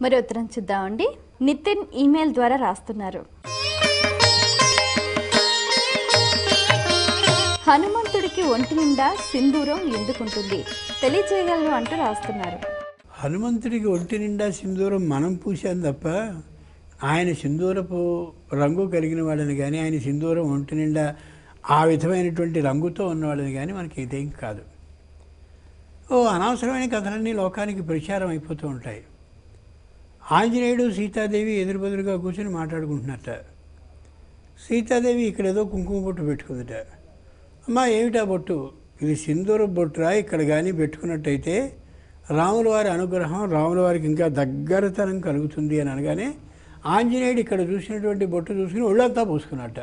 మరి ఉత్తరం చూద్దామండి నితిన్ ఈమెయిల్ ద్వారా రాస్తున్నారు హనుమంతుడికి ఒంటి నిండా సింధూరం ఎందుకుంటుంది తెలియచేయగలరు అంటూ రాస్తున్నారు హనుమంతుడికి ఒంటి నిండా సింధూరం మనం పూసాం తప్ప ఆయన సింధూరపు రంగు కలిగిన వాళ్ళని కానీ ఆయన సింధూరం ఒంటి నిండా ఆ విధమైనటువంటి రంగుతో ఉన్నవాళ్ళని కానీ మనకి ఇదేం కాదు ఓ అనవసరమైన కథలన్నీ లోకానికి ప్రచారం అయిపోతూ ఉంటాయి ఆంజనేయుడు సీతాదేవి ఎదురుబెదురుగా కూర్చొని మాట్లాడుకుంటున్నట్ట సీతాదేవి ఇక్కడ ఏదో కుంకుమ బొట్టు పెట్టుకుందిట అమ్మా ఏమిటా బొట్టు ఇది సింధూర బొట్టురా ఇక్కడ కానీ పెట్టుకున్నట్టయితే రాముల వారి అనుగ్రహం రాముల వారికి ఇంకా దగ్గరతనం కలుగుతుంది అని అనగానే ఆంజనేయుడు ఇక్కడ చూసినటువంటి బొట్టు చూసుకుని ఒళ్ళంతా పూసుకున్నట్ట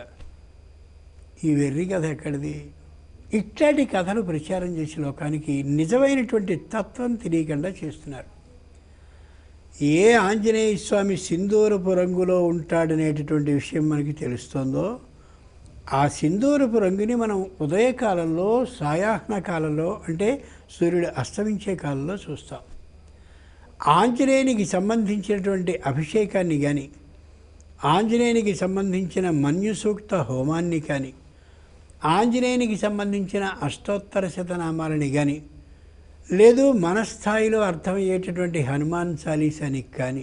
ఈ వెర్రి కథ ఎక్కడిది ఇట్లాంటి కథలు ప్రచారం చేసే లోకానికి నిజమైనటువంటి తత్వం తెలియకుండా చేస్తున్నారు ఏ ఆంజనేయ స్వామి సింధూరపు రంగులో ఉంటాడనేటటువంటి విషయం మనకి తెలుస్తుందో ఆ సింధూరపు రంగుని మనం ఉదయకాలంలో సాయాహ్న కాలంలో అంటే సూర్యుడు అస్తమించే కాలంలో చూస్తాం ఆంజనేయునికి సంబంధించినటువంటి అభిషేకాన్ని కానీ ఆంజనేయునికి సంబంధించిన మన్యు సూక్త హోమాన్ని కానీ ఆంజనేయునికి సంబంధించిన అష్టోత్తర శతనామాలని కానీ లేదు మన స్థాయిలో అర్థమయ్యేటటువంటి హనుమాన్ చాలీసాని కానీ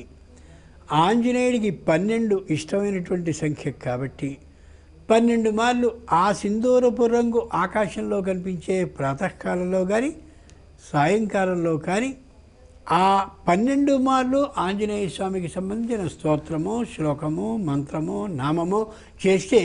ఆంజనేయుడికి పన్నెండు ఇష్టమైనటువంటి సంఖ్య కాబట్టి పన్నెండు మార్లు ఆ సింధూరపు రంగు ఆకాశంలో కనిపించే ప్రాతకాలంలో కానీ సాయంకాలంలో కానీ ఆ పన్నెండు మార్లు ఆంజనేయ స్వామికి సంబంధించిన స్తోత్రము శ్లోకము మంత్రము నామము చేస్తే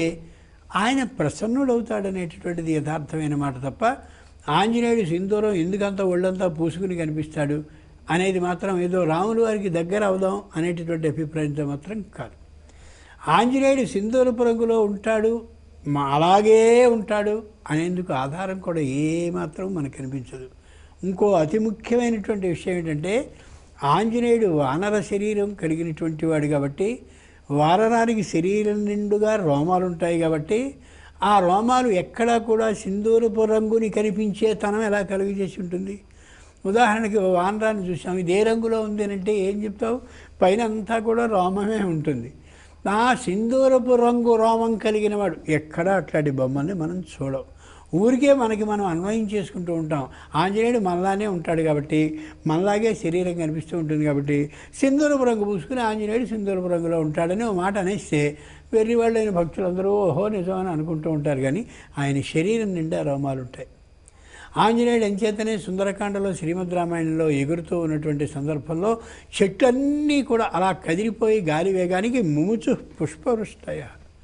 ఆయన ప్రసన్నుడవుతాడనేటటువంటిది యథార్థమైన మాట తప్ప ఆంజనేయుడు సింధూరం ఎందుకంత ఒళ్ళంతా పూసుకుని కనిపిస్తాడు అనేది మాత్రం ఏదో రాముల వారికి దగ్గర అవుదాం అనేటటువంటి అభిప్రాయంతో మాత్రం కాదు ఆంజనేయుడు సింధూరపు రంగులో ఉంటాడు మా అలాగే ఉంటాడు అనేందుకు ఆధారం కూడా ఏమాత్రం మనకు కనిపించదు ఇంకో అతి ముఖ్యమైనటువంటి విషయం ఏంటంటే ఆంజనేయుడు వానర శరీరం కలిగినటువంటి వాడు కాబట్టి వానరానికి శరీరం నిండుగా రోమాలు ఉంటాయి కాబట్టి ఆ రోమాలు ఎక్కడా కూడా సింధూరపు రంగుని కనిపించే తనం ఎలా కలిగజేసి ఉంటుంది ఉదాహరణకి ఓ వానరాన్ని చూసాం ఇది ఏ రంగులో ఉంది అని అంటే ఏం చెప్తావు పైన అంతా కూడా రోమమే ఉంటుంది ఆ సింధూరపు రంగు రోమం కలిగిన వాడు ఎక్కడా అట్లాంటి బొమ్మల్ని మనం చూడం ఊరికే మనకి మనం అన్వయం చేసుకుంటూ ఉంటాం ఆంజనేయుడు మనలానే ఉంటాడు కాబట్టి మనలాగే శరీరం కనిపిస్తూ ఉంటుంది కాబట్టి సింధూరపు రంగు పూసుకుని ఆంజనేయుడు సింధూరపు రంగులో ఉంటాడని ఓ మాట అనేస్తే వెర్రి వాళ్ళైన భక్తులందరూ ఓహో నిజమని అనుకుంటూ ఉంటారు కానీ ఆయన శరీరం నిండా రోమాలు ఉంటాయి ఆంజనేయుడు ఎంచేతనే సుందరకాండలో శ్రీమద్ రామాయణంలో ఎగురుతూ ఉన్నటువంటి సందర్భంలో చెట్లన్నీ కూడా అలా కదిలిపోయి గాలి వేగానికి ముముచు పుష్పవృష్టయ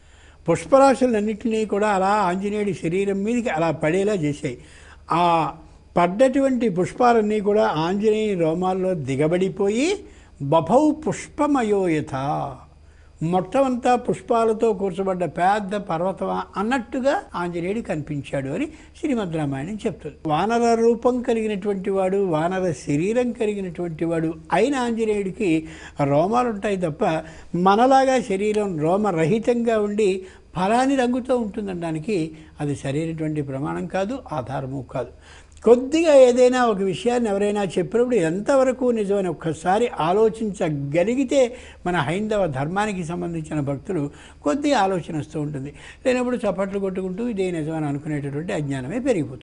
పుష్పరాశులన్నింటినీ కూడా అలా ఆంజనేయుడి శరీరం మీదకి అలా పడేలా చేశాయి ఆ పడ్డటువంటి పుష్పాలన్నీ కూడా ఆంజనేయ రోమాల్లో దిగబడిపోయి బభౌ పుష్పమయోయథ మొట్టమంతా పుష్పాలతో కూర్చోబడ్డ పెద్ద పర్వతం అన్నట్టుగా ఆంజనేయుడు కనిపించాడు అని శ్రీమద్ రామాయణం చెప్తుంది వానర రూపం కలిగినటువంటి వాడు వానర శరీరం కలిగినటువంటి వాడు అయిన ఆంజనేయుడికి రోమాలు ఉంటాయి తప్ప మనలాగా శరీరం రోమరహితంగా ఉండి ఫలాని రంగుతో ఉంటుందనడానికి అది సరైనటువంటి ప్రమాణం కాదు ఆధారము కాదు కొద్దిగా ఏదైనా ఒక విషయాన్ని ఎవరైనా చెప్పినప్పుడు ఎంతవరకు నిజమని ఒక్కసారి ఆలోచించగలిగితే మన హైందవ ధర్మానికి సంబంధించిన భక్తులు కొద్దిగా ఆలోచన వస్తూ ఉంటుంది లేనప్పుడు చప్పట్లు కొట్టుకుంటూ ఇదే నిజమని అనుకునేటటువంటి అజ్ఞానమే పెరిగిపోతుంది